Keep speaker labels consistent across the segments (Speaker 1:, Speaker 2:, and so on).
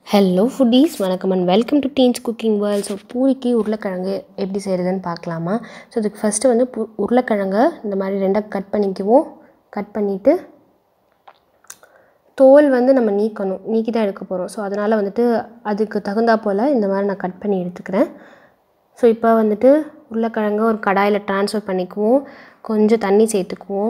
Speaker 1: hello foodies வணக்கம் and welcome to teens cooking world so பூரிக்கு உருளைக்கிழங்கு எப்படி செய்கிறதுன்னு பார்க்கலாமா ஸோ இதுக்கு ஃபஸ்ட்டு வந்து பு உருளைக்கிழங்க இந்த மாதிரி ரெண்டாக கட் பண்ணிக்குவோம் கட் பண்ணிவிட்டு தோல் வந்து நம்ம நீக்கணும் நீக்கி தான் எடுக்க போகிறோம் ஸோ அதனால் வந்துட்டு அதுக்கு தகுந்தா போல் இந்த மாதிரி நான் கட் பண்ணி எடுத்துக்கிறேன் ஸோ இப்போ வந்துட்டு உருளைக்கிழங்க ஒரு கடாயில் ட்ரான்ஸ்ஃபர் பண்ணிக்குவோம் கொஞ்சம் தண்ணி சேர்த்துக்குவோம்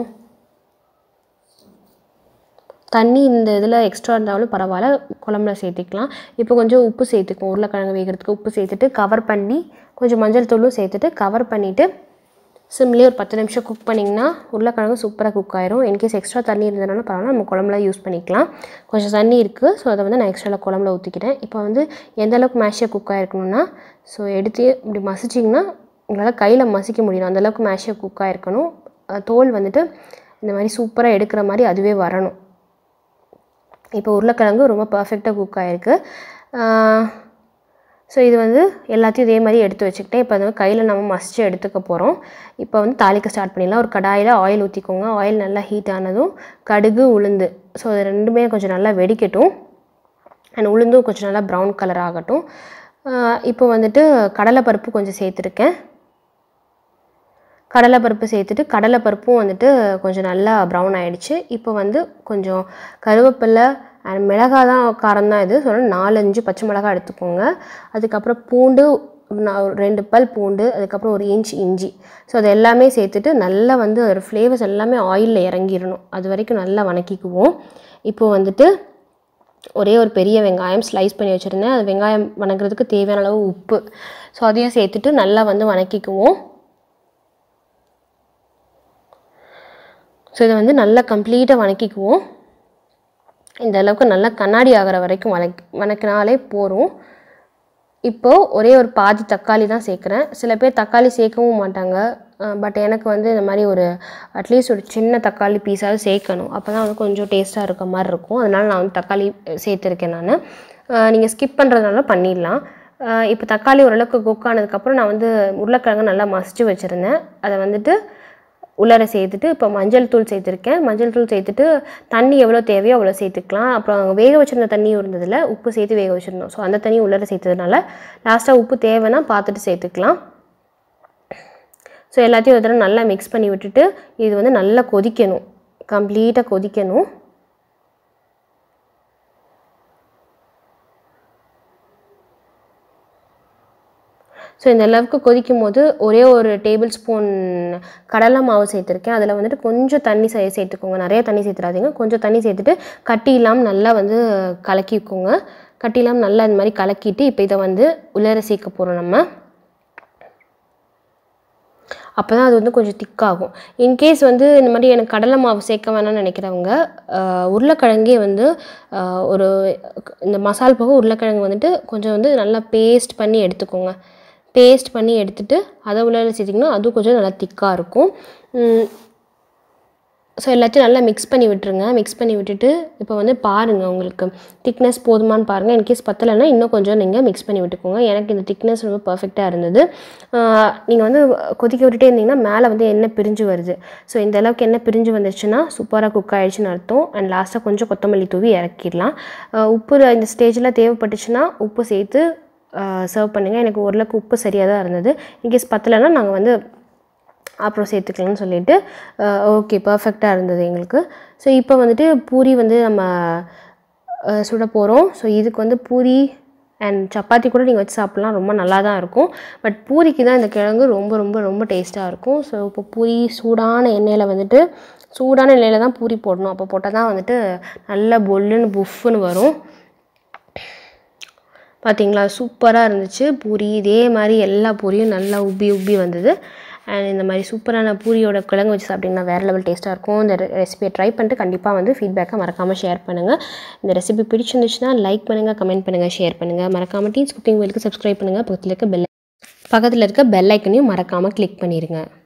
Speaker 1: தண்ணி இந்த இதில் எக்ஸ்ட்ரா இருந்தாலும் பரவாயில்ல குழம்புல சேர்த்துக்கலாம் இப்போ கொஞ்சம் உப்பு சேர்த்துக்குவோம் உருளைக்கிழங்கு வேகிறதுக்கு உப்பு சேர்த்துட்டு கவர் பண்ணி கொஞ்சம் மஞ்சள் தூளும் சேர்த்துட்டு கவர் பண்ணிவிட்டு சிம்லேயே ஒரு பத்து நிமிஷம் குக் பண்ணிங்கன்னா உருளைக்கிழங்கு சூப்பராக குக் ஆயிரும் இன்கேஸ் எக்ஸ்ட்ரா தண்ணி இருந்ததுனால பரவாயில்ல நம்ம குழம்புல யூஸ் பண்ணிக்கலாம் கொஞ்சம் தண்ணி இருக்குது ஸோ அதை வந்து நான் எக்ஸ்ட்ராவில் குழம்புல ஊற்றிக்கிறேன் இப்போ வந்து எந்த அளவுக்கு மேஷியாக குக் ஆகிருக்கணும்னா ஸோ எடுத்து இப்படி மசிச்சிங்கன்னா உங்களால் கையில் மசிக்க முடியும் அந்தளவுக்கு மேஷியாக குக் ஆகிருக்கணும் தோல் வந்துட்டு இந்த மாதிரி சூப்பராக எடுக்கிற மாதிரி அதுவே வரணும் இப்போ உருளைக்கிழங்கு ரொம்ப பர்ஃபெக்டாக குக் ஆகிருக்கு ஸோ இது வந்து எல்லாத்தையும் இதே மாதிரி எடுத்து வச்சுக்கிட்டேன் இப்போ வந்து கையில் நம்ம மசிச்சு எடுத்துக்க போகிறோம் இப்போ வந்து தாளிக்க ஸ்டார்ட் பண்ணிடலாம் ஒரு கடாயில் ஆயில் ஊற்றிக்கோங்க ஆயில் நல்லா ஹீட் ஆனதும் கடுகு உளுந்து ஸோ அது ரெண்டுமே கொஞ்சம் நல்லா வெடிக்கட்டும் அண்ட் உளுந்தும் கொஞ்சம் நல்லா ப்ரௌன் கலர் ஆகட்டும் இப்போ வந்துட்டு கடலைப்பருப்பு கொஞ்சம் சேர்த்துருக்கேன் கடலைப்பருப்பு சேர்த்துட்டு கடலைப்பருப்பும் வந்துட்டு கொஞ்சம் நல்லா ப்ரௌன் ஆகிடுச்சு இப்போ வந்து கொஞ்சம் கருவேப்பிலை அண்ட் மிளகா தான் காரம் தான் இது சொன்னால் நாலஞ்சு பச்சை மிளகா எடுத்துக்கோங்க அதுக்கப்புறம் பூண்டு ரெண்டு பல் பூண்டு அதுக்கப்புறம் ஒரு இன்ச் இஞ்சி ஸோ அது எல்லாமே சேர்த்துட்டு நல்லா வந்து அதோடய ஃப்ளேவர்ஸ் எல்லாமே ஆயிலில் இறங்கிடணும் அது வரைக்கும் நல்லா வணக்கிக்குவோம் இப்போது வந்துட்டு ஒரே ஒரு பெரிய வெங்காயம் ஸ்லைஸ் பண்ணி வச்சுருந்தேன் அது வெங்காயம் வணங்குறதுக்கு தேவையான அளவு உப்பு ஸோ அதையும் சேர்த்துட்டு நல்லா வந்து வணக்கிக்குவோம் ஸோ இதை வந்து நல்லா கம்ப்ளீட்டாக வணக்கிக்குவோம் இந்த அளவுக்கு நல்லா கண்ணாடி ஆகிற வரைக்கும் வணக் வணக்கினாலே போகும் இப்போது ஒரே ஒரு பாதி தக்காளி தான் சேர்க்குறேன் சில பேர் தக்காளி சேர்க்கவும் மாட்டாங்க பட் எனக்கு வந்து இந்த மாதிரி ஒரு அட்லீஸ்ட் ஒரு சின்ன தக்காளி பீஸாவது சேர்க்கணும் அப்போ தான் வந்து கொஞ்சம் டேஸ்ட்டாக இருக்க மாதிரி இருக்கும் அதனால் நான் வந்து தக்காளி சேர்த்துருக்கேன் நான் நீங்கள் ஸ்கிப் பண்ணுறதுனால பண்ணிடலாம் இப்போ தக்காளி ஓரளவுக்கு குக் ஆனதுக்கப்புறம் நான் வந்து உருளைக்கிழங்கு நல்லா மசிச்சு வச்சுருந்தேன் அதை வந்துட்டு உள்ளார சேர்த்துட்டு இப்போ மஞ்சள் தூள் சேர்த்துருக்கேன் மஞ்சள் தூள் சேர்த்துட்டு தண்ணி எவ்வளோ தேவையோ அவ்வளோ சேர்த்துக்கலாம் அப்புறம் வேக வச்சுருந்த தண்ணியும் இருந்ததில் உப்பு சேர்த்து வேக வச்சுருந்தோம் ஸோ அந்த தண்ணி உள்ளார சேர்த்ததுனால லாஸ்ட்டாக உப்பு தேவைன்னா பார்த்துட்டு சேர்த்துக்கலாம் ஸோ எல்லாத்தையும் ஒரு தடவை நல்லா மிக்ஸ் பண்ணி விட்டுட்டு இது வந்து நல்லா கொதிக்கணும் கம்ப்ளீட்டாக கொதிக்கணும் ஸோ இந்த அளவுக்கு கொதிக்கும் போது ஒரே ஒரு டேபிள் ஸ்பூன் கடலை மாவு சேர்த்துருக்கேன் அதில் வந்துட்டு கொஞ்சம் தண்ணி சே சேர்த்துக்கோங்க நிறைய தண்ணி சேர்த்துறாதீங்க கொஞ்சம் தண்ணி சேர்த்துட்டு கட்டி இல்லாமல் நல்லா வந்து கலக்கிக்கோங்க கட்டி இல்லாமல் நல்லா இந்த மாதிரி கலக்கிட்டு இப்போ இதை வந்து உள்ளார சேர்க்க போகிறோம் நம்ம அப்போ தான் அது வந்து கொஞ்சம் திக்காகும் இன்கேஸ் வந்து இந்த மாதிரி எனக்கு கடலை மாவு சேர்க்க வேணாம்னு நினைக்கிறவங்க உருளைக்கிழங்கே வந்து ஒரு இந்த மசால் போக உருளைக்கிழங்கு வந்துட்டு கொஞ்சம் வந்து நல்லா பேஸ்ட் பண்ணி எடுத்துக்கோங்க பேஸ்ட் பண்ணி எடுத்துகிட்டு அதை உள்ள சேர்த்திங்கன்னா அதுவும் கொஞ்சம் நல்லா திக்காக இருக்கும் ஸோ எல்லாத்தையும் நல்லா மிக்ஸ் பண்ணி விட்டுருங்க மிக்ஸ் பண்ணி விட்டுட்டு இப்போ வந்து பாருங்கள் உங்களுக்கு திக்னஸ் போதுமானு பாருங்கள் இன்கேஸ் பத்தலைன்னா இன்னும் கொஞ்சம் நீங்கள் மிக்ஸ் பண்ணி விட்டுக்கோங்க எனக்கு இந்த திக்னஸ் ரொம்ப பர்ஃபெக்டாக இருந்தது நீங்கள் வந்து கொதிக்க விட்டுட்டே இருந்தீங்கன்னா மேலே வந்து எண்ணெய் பிரிஞ்சு வருது ஸோ இந்த அளவுக்கு எண்ணெய் பிரிஞ்சு வந்துருச்சுன்னா சூப்பராக குக் ஆகிடுச்சுன்னு அர்த்தம் அண்ட் லாஸ்ட்டாக கொஞ்சம் கொத்தமல்லி தூவி இறக்கிடலாம் உப்பு இந்த ஸ்டேஜில் தேவைப்பட்டுச்சுன்னா உப்பு சேர்த்து சர்வ் பண்ணுங்கள் எனக்கு ஓரளவுக்கு உப்பு சரியாக தான் இருந்தது இன்கேஸ் பத்தலைன்னா நாங்கள் வந்து அப்புறம் சேர்த்துக்கலாம்னு சொல்லிவிட்டு ஓகே பர்ஃபெக்டாக இருந்தது எங்களுக்கு ஸோ இப்போ வந்துட்டு பூரி வந்து நம்ம சுட போகிறோம் ஸோ இதுக்கு வந்து பூரி அண்ட் சப்பாத்தி கூட நீங்கள் வச்சு சாப்பிட்லாம் ரொம்ப நல்லா தான் இருக்கும் பட் பூரிக்கு தான் இந்த கிழங்கு ரொம்ப ரொம்ப ரொம்ப டேஸ்ட்டாக இருக்கும் ஸோ இப்போ பூரி சூடான எண்ணெயில் வந்துட்டு சூடான எண்ணெயில் தான் பூரி போடணும் அப்போ போட்டால் தான் வந்துட்டு நல்ல பொல்லுன்னு புஃப்னு வரும் பார்த்திங்களா சூப்பராக இருந்துச்சு பூரி இதே மாதிரி எல்லா பூரியும் நல்லா உப்பி உப்பி வந்தது அண்ட் இந்த மாதிரி சூப்பரான பூரியோட கிழங்கு வச்சு சாப்பிட்டிங்கன்னா வேறு லெவல் டேஸ்ட்டாக இருக்கும் இந்த ரெசிபியை ட்ரை பண்ணிட்டு கண்டிப்பாக வந்து ஃபீட்பேக்கை மறக்காமல் ஷேர் பண்ணுங்கள் இந்த ரெசிபி பிடிச்சிருந்துச்சுன்னா லைக் பண்ணுங்கள் கமெண்ட் பண்ணுங்கள் ஷேர் பண்ணுங்கள் மறக்காமல் டீன்ஸ் குக்கிங் வேலுக்கு சப்ஸ்கிரைப் பண்ணுங்கள் பக்கத்தில் இருக்க பெல் பக்கத்தில் இருக்க பெல் ஐக்கனையும் மறக்காமல் கிளிக் பண்ணிடுங்க